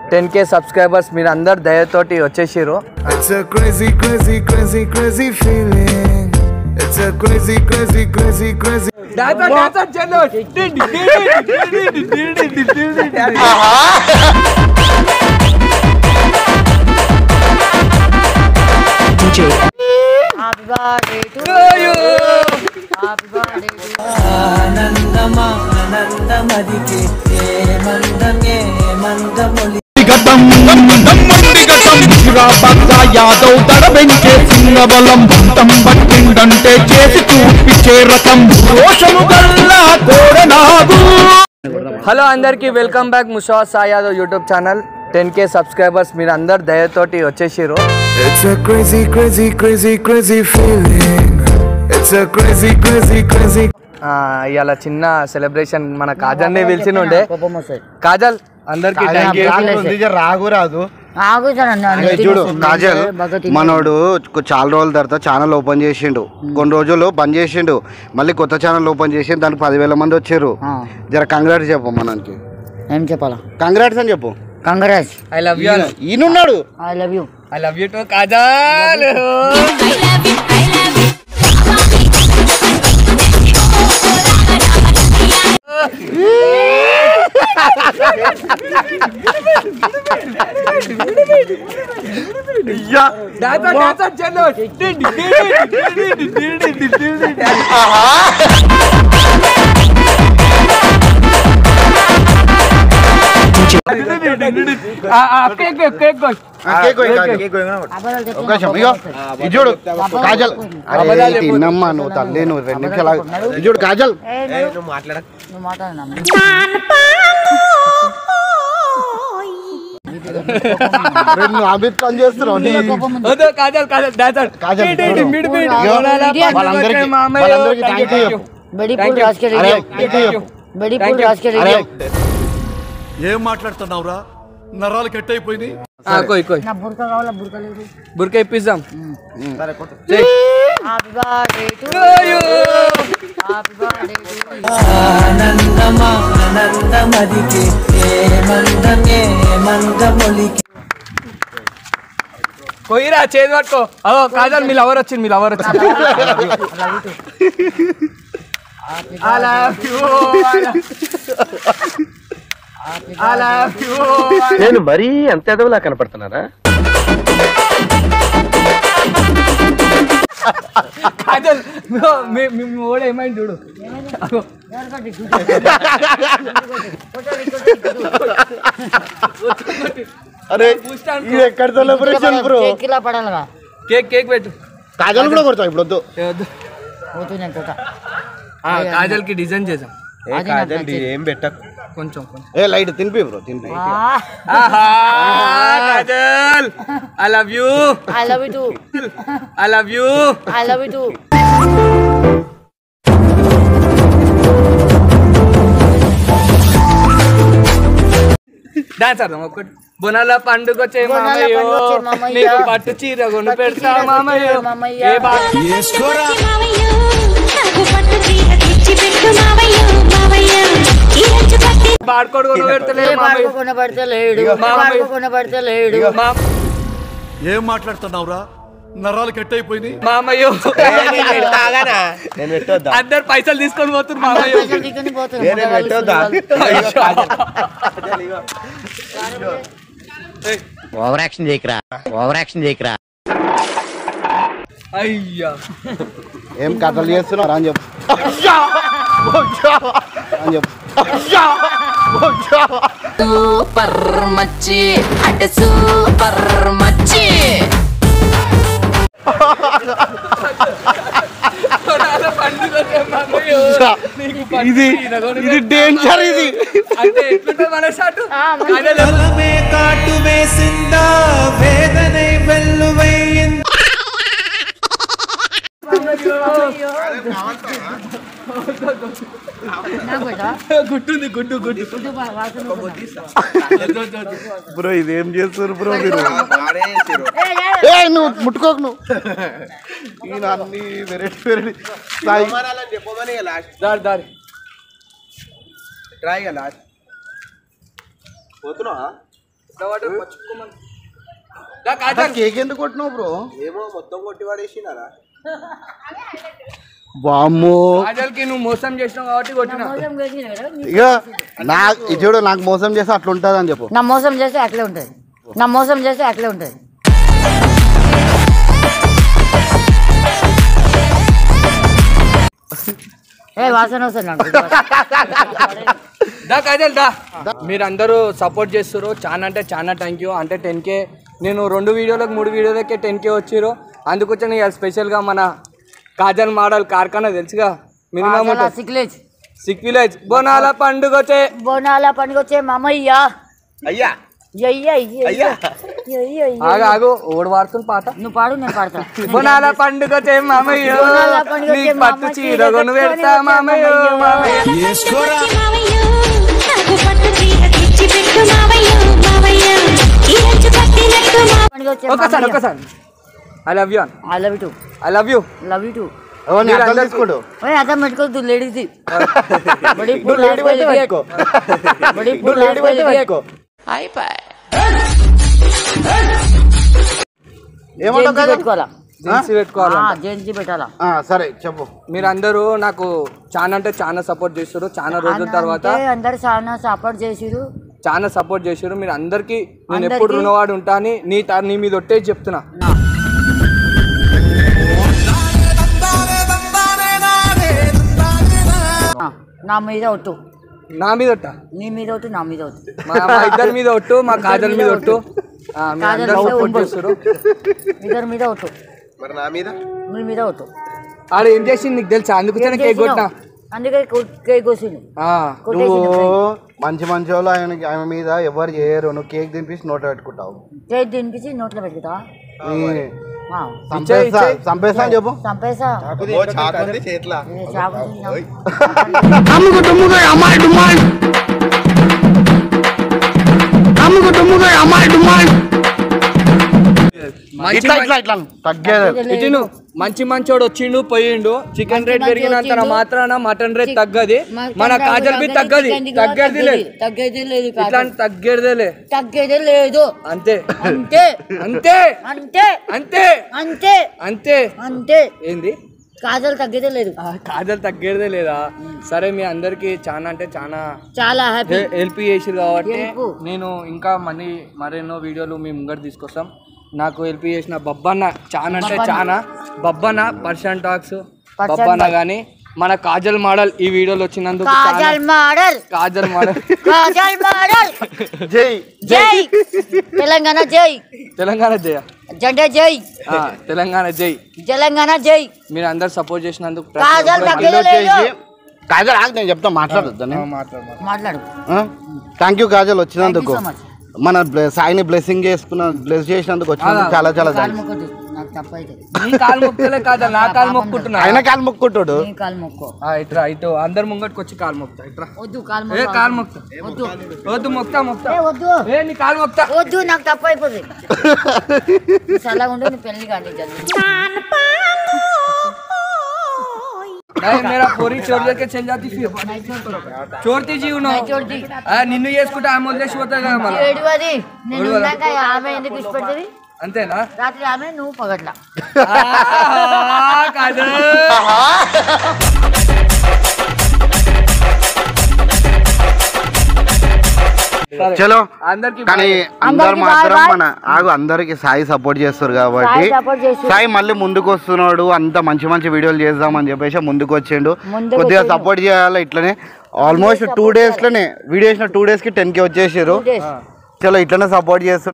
Ten K subscribers మీరు అందరు దయతోటి వచ్చేసిర్రు It's a crazy, crazy, crazy, crazy feeling. It's a crazy, crazy, crazy, crazy. Happy birthday to you. Happy birthday to you. గతం దమ్మండి గతం పక్క యాదవ్ దడ వెంకే సింగబలం బంతం పట్టిందంటే చేసి చూపించే రకం రోషము గల్లా కోరనాగు హలో అందరికీ వెల్కమ్ బ్యాక్ ముషా సాయాదవ్ YouTube channel ten K subscribers మీరు అందరు దయతోటి వచ్చేసిర్రు It's a crazy, crazy, crazy, crazy feeling. It's a crazy, crazy, crazy. ఆ, ఇవాళ చిన్న సెలబ్రేషన్ మన కాజల్ని పిలిచిన ఉండే కోపం వస్తుంది కాజల్ అందరికి థ్యాంక్ యూ రాగు రాదు ఆగు సార్ అన్న ఇగో చూడు కాజల్ మనోడు కొ- చాలా రోజుల తర్వాత ఛానల్ ఓపెన్ చేసిండు కొన్ని రోజులు బంద్ చేసిండు మళ్ళీ కొత్త ఛానల్ ఓపెన్ చేసి దానికి పదివేల మంది వచ్చారు జర కంగ్రాట్స్ చెప్పు మనకి ఏం చెప్పాలా కంగ్రాట్స్ అని చెప్పు కంగ్రాట్స్ ఐ లవ్ యూ ఈయనున్నాడు I love you I love you too Kajal ఒక నిమిషం ఇగో ఇది చూడు కాజల్ అరే తిన్నమ్మా నువ్వు తల్లి నువ్వు రెండు నిమిషాలు ఆగు. ఇది చూడు కాజల్ నువ్వు మాట్లాడనా రే, నువ్వు అమిత్ పని చేస్తున్నావు నీ- వద్దు కాజల్ కాజల్ డాన్స్ కాజల్ ఇటు, ఇటు, చూడు. మిడి, మిడి. ఇగో, వాళ్ళ వాళ్ళందరికీ మామయ్య, వాళ్ళందరికీ thank thank you, you thank you. Bedipur రాజకీయ అరే రేడియో థ్యాంక్ యూ బెడిపూర్ రాజకీయ అరే రేడియో ఏం మాట్లాడుతున్నావురా నరాలు కట్ అయిపోయింది ఆ, కోయ్ కోయ్ నా బుర్క కావాలా బుర్క లేదు బుర్క ఇప్పిస్తాం happy birthday to you happy birthday to you కొయ్యరా చేతి పట్టుకో అదో కాజల్ మీ లవర్ వచ్చింది మీ లవర్ వచ్చింది I love you. I love you. నేను మరీ అంత ఎదవలా కనపడుతున్నారా కాజల్ మీ- మీ- మీ మీ ఓడ ఏమైంది చూడు అగో. అరే ఇది ఎక్కడ సెలబ్రేషన్ బ్రో కేక్ ఇలా పడాలిగా కేక్ కేక్ పెట్టు కాజల్ కూడా కొడతావు ఇప్పుడు వద్దు ఏ వద్దు. పోతుంది నేను పోతా ఆ, కాజల్ కి డిజైన్ చేసాం అది నాకు నచ్చింది. ఏం పెట్టకు కొంచెం కొంచెం ఏ లైట్ తినిపి బ్రో తినిపి ఆ, ఆహా, Kajal I love you I love you too. I love you I love you too. Dance ఆడదాం ఒకటి బొనాల పండుగ వచ్చే బోనాల మామయ్యో పండుగ వచ్చే మామయ్య. నీకు పట్టు చీర కొని పట్టు పెడతా చీర మామయ్యో తెచ్చి మామయ్య. ఏ బా బాడుకోడు కొని పెడతలే ఏ మామయ్య బాడుకో కొనబడితే లేడు మామయ్య. బాడుకో కొనబడితే లేడు మా ఏం మాట్లాడుతున్నావురా నరాలు కట్ అయిపోయింది మామయ్యో నేను పెట్టొద్దా అందరు పైసలు తీసుకొని పోతున్నారు మామయ్యో పైసలు తీసుకొని పోతారు. నేను పెట్టొద్దా ఓవర్ యాక్షన్ చేయకరా ఓవర్ యాక్షన్ చేయకరా అయ్యా ఏం కథలు చేస్తున్నావు అని చెప్పు అని చెప్పు సూపర్ మచ్చి అంటే సూపర్ మచ్చి బొనాల పండుగ వచ్చే మామయ్యో నీకు పట్టు ఇది చీర కొని ఇది పెడతా డేంజర్ ఇది అంటే ఎట్లుంటుంది మన షాటు కాటు వేసిందా వేదనే వెల్లువయ్యింది గుట్టుంది గుడ్డు గుడ్డు బ్రో ఇదేం చేస్తారు బ్రో మీరు ఏ నువ్వు ముట్టుకోకు నువ్వు ఈయన అన్ని వెరైటీ వెరైటీ సాయి దారి దారి దా కాజల్ కేక్ ఎందుకు కొట్టినావు బ్రో ఏమో మొత్తం కొట్టి పడేసినారా వామ్మో కాజల్కి నువ్వు మోసం చేసినావు కాబట్టి కొట్టినా మోసం చేసిన కదా నీ- ఇక నా ఇది చూడు నాకు మోసం చేస్తే అట్లా ఉంటుంది అని చెప్పు నా మోసం చేస్తే అట్లే ఉంటుంది నా మోసం చేస్తే అట్లే ఉంటుంది ఏ వాసన వస్తుంది నాకు దా కాజల్ దా మీరందరూ సపోర్ట్ చేస్తారు చాలా అంటే చాలా థ్యాంక్ యూ అంటే టెన్ కే నేను రెండు వీడియోలకు మూడు వీడియోలకే టెన్ కే వచ్చిర్రు అందుకొచ్చి నేను స్పెషల్గా మన కాజల్ మోడల్ కార్ఖానా తెలుసుగా మినిమం సిక్లేజ్ సిక్ విలేజ్ బోనాల పండుగ వచ్చే బోనాల పండుగ వచ్చే మామయ్య అయ్యా అయ్య అయ్య అయ్య అయ్య అయ్య ఆగు ఆగు ఓడి వాడుతుంది పాట నువ్వు పాడు నేను పాడతా బోనాల పండుగ వచ్చే మామయ్య బోనాల పండుగ వచ్చే నీకు పట్టు మామ చీర కొను చీర పెడతా కొను మామయ్య పెడతా మామయ్య పండుగ వచ్చే ఒకసారి ఒకసారి I love you I love you too I love you love you too ఎవరిని అర్థం మీరందరూ- చేసుకోడు ఓయ్ అర్థం పెట్టుకోవద్దు లేడీస్ బడి నువ్వు లేడీ అయితే పెట్టుకో బడి నువ్వు లేడీ అయితే పెట్టుకో ఏమంటావు కాదు? పెట్టుకోవాలా జీన్స్ పెట్టుకోవాలి జెంట్స్ పెట్టాలా ఆ, సరే చెప్పు మీరందరూ నాకు చాలా అంటే చాలా సపోర్ట్ చేస్తారు చాలా రోజుల తర్వాత అంటే అందరు చాలా సపోర్ట్ చేసిరు చాలా సపోర్ట్ చేశారు మీరు అందరికి నేను అందరికీ- ఎప్పుడు రుణవాడు ఉంటా అని నీ త- నీ మీద ఒట్టేసి చెప్తున్నా ఆ, నా మీద ఒట్టు నా మీద ఒట్ట నీ మీద ఒట్టు నా మీద ఒట్టు మా మా ఇద్దరి మీద ఒట్టు మా కాజల్ మీద ఒట్టు ఆ, మీరు కాజల్ అందరూ మీద సపోర్ట్ ఒట్టు. చేస్తారు ఇద్దరి మీద ఒట్టు మరి నా మీద మీ మీద ఒట్టు ఆడ ఏం చేసింది నీకు తెలుసా అందుకు ఏం కేక్ కొట్టినా చేసినావు? అందుకే కు- కేక్ కోసిండు ఆ, నువ్వు కొట్టేసిండు మంచి మంచి వాళ్ళు ఆయన ఆమె మీద ఎవరు చేయరు నువ్వు కేక్ తినిపించి నోట పెట్టుకుంటావు చేతి తినిపించి నోట్లో పెట్టుకుంటా ఈ ఆ, చంపేస్తా ఇచ్చేయ్. చంపేస్తా అని చెప్పు చంపేసా ఓ చాకుంది చేతిలా ఏ చాకు తిన్నావు. అమ్ముకు డుమ్ముగా అమ్మాయి డుమాల్ అమ్ముకు డుమ్ముగా అమ్మాయి డుమాల్ మంచి ఇట్లా ఇట్లా ఇట్లా తగ్గేది ఇటు నువ్వు మంచి మంచోడు వచ్చిండు పోయిండు చికెన్ రేట్ మంచి పెరిగినంత వచ్చిండు. మాత్రాన మటన్ రేట్ తగ్గది మటన్ మన రేట్ కాజల్ బి తగ్గది, తగ్గది చికెన్ కూడా తగ్గేది లేదు తగ్గేది లేదు కాదు. ఇట్లాంటి తగ్గేదేలే తగ్గేదే లేదు అంతే అంతే అంతే అంతే అంతే అంతే అంతే అంతే ఏంది కాజల్ తగ్గేదే లేదు ఆ, కాజల్ తగ్గేదే లేదా సరే మీ అందరికి చాలా అంటే చాలా చాలా హ్యాపీ హెల్ప్ చేసిరు కాబట్టి Help. నేను ఇంకా మనీ మరెన్నో వీడియోలు మీ ముంగట తీసుకొస్తాం నాకు హెల్ప్ చేసిన బబ్బన్న చాలా అంటే చాలా Babbanna person talks Person Babbanna talk. గానీ మన కాజల్ మోడల్ ఈ వీడియోలో వచ్చినందుకు చాలా- Kajal model Kajal model Kajal model జై జై తెలంగాణ జై తెలంగాణ జయ జెండా జై ఆ, తెలంగాణ జై తెలంగాణ జై మీరు అందరు సపోర్ట్ చేసినందుకు ప్రతి కాజల్ ఒక్కరికి తగ్గేదే లేదు చేసి కాజల్ ఆగు నేను చెప్తా మాట్లాడద్దు మాట్లాడు మాట్లాడు థ్యాంక్ యూ కాజల్ వచ్చినందుకు Thank you so much. మన బ్లె- సాయిని బ్లెస్సింగ్ చేసుకున్న బ్లెస్ చేసినందుకు వచ్చినందుకు చాలా చాలా కాలు థ్యాంక్స్ మొక్కదు నాకు తప్పైతే నీ కాలు మొక్కలే కాజల్ నా కాలు మొక్కుంటున్నా ఆయన కాలు మొక్కుంటాడు నీ కాలు మొక్కో ఆ, ఇట్రా ఇటు అందరు ముంగటికి వచ్చి కాలు మొక్తా ఇట్రా వద్దు కాలు ఏ మొక్క కాలు మొక్తా వద్దు వద్దు మొక్తా మొక్తా ఏ వద్దు ఏ నీ కాలు మొక్తా వద్దు నాకు తప్పు అయిపోతుంది చల్లగా ఉండు నీ పెళ్లి కానీ జల్దీ नहीं मेरा पूरी चोर लेके चल जाती फिर చోర్తి జీవనం చోర్తి. నిన్ను చేసుకుంటే ఆమె వదిలేసి పోతుంది కదా మళ్ళీ ఏడు అది నేను ఉన్నాక ఆమె ఎందుకు ఇష్టపడుతుంది అంతేనా రాత్రి ఆమె నువ్వు పగట్ల ఆహా, కాజల్ సరే. చలో అందరికి కానీ bye. అందరు అందరికీ మాత్రం bye bye. మన ఆగు అందరికి సాయి సపోర్ట్ చేస్తారు కాబట్టి సాయి support చేస్తారు. సాయి మళ్ళీ ముందుకు వస్తున్నాడు అంత మంచి మంచి వీడియోలు చేద్దామని చెప్పేసి ముందుకు వచ్చిండు ముందుకు కొద్దిగా వచ్చిండు. సపోర్ట్ చేయాలి ఇట్లనే ఆల్మోస్ట్ టూ డేస్ లోనే వీడియో వేసిన టూ డేస్ కి టెన్ కే వచ్చేసారు Two days. చలో ఇట్లనే సపోర్ట్ చేస్తారు